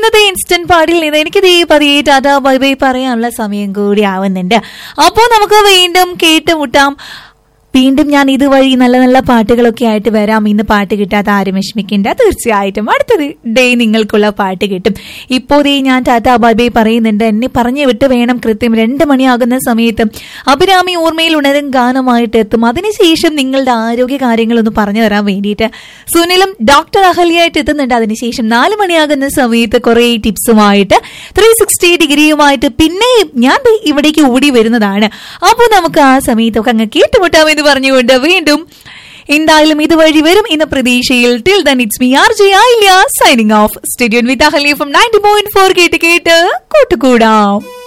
ഇന്നത്തെ ഇൻസ്റ്റന്റ് പാട്ടിൽ നിന്ന് എനിക്ക് ദീ പതിയെ ടാറ്റാ ബൈ ബൈ പറയാനുള്ള സമയം കൂടി ആവുന്നുണ്ട് അപ്പോൾ നമുക്ക് വീണ്ടും കേട്ടുമുട്ടാം വീണ്ടും ഞാൻ ഇതുവഴി നല്ല നല്ല പാട്ടുകളൊക്കെ ആയിട്ട് വരാം ഇന്ന് പാട്ട് കിട്ടാത്ത ആരും വിഷമിക്കേണ്ട തീർച്ചയായിട്ടും അടുത്തത് ഡേ നിങ്ങൾക്കുള്ള പാട്ട് കിട്ടും ഇപ്പോൾ ദേ ഞാൻ ടാറ്റാ ബൈ ബൈ പറയുന്നുണ്ട് എന്നെ പറഞ്ഞു വിട്ട് വേണം കൃത്യം രണ്ട് മണിയാകുന്ന സമയത്ത് അഭിരാമി ഓർമ്മയിൽ ഉണരും ഗാനമായിട്ട് എത്തും അതിനുശേഷം നിങ്ങളുടെ ആരോഗ്യ കാര്യങ്ങളൊന്ന് പറഞ്ഞു തരാൻ വേണ്ടിയിട്ട് സുനിലും ഡോക്ടർ അഹല്യായിട്ട് എത്തുന്നുണ്ട് അതിനുശേഷം നാല് മണിയാകുന്ന സമയത്ത് കുറെ ടിപ്സുമായിട്ട് ത്രീ സിക്സ്റ്റി ഡിഗ്രിയുമായിട്ട് പിന്നെയും ഞാൻ ദേ ഇവിടേക്ക് ഓടി വരുന്നതാണ് അപ്പോൾ നമുക്ക് ആ സമയത്തൊക്കെ അങ്ങ് കേട്ടുമുട്ടാമെന്ന് പറഞ്ഞുകൊണ്ട് വീണ്ടും എന്തായാലും ഇതുവഴി വരും എന്ന പ്രതീക്ഷയിൽ till then it's me R J ആയില്ല signing off stadium with Ahalya from ninety point four കേട്ട് കേട്ട് കൂട്ടുകൂടാം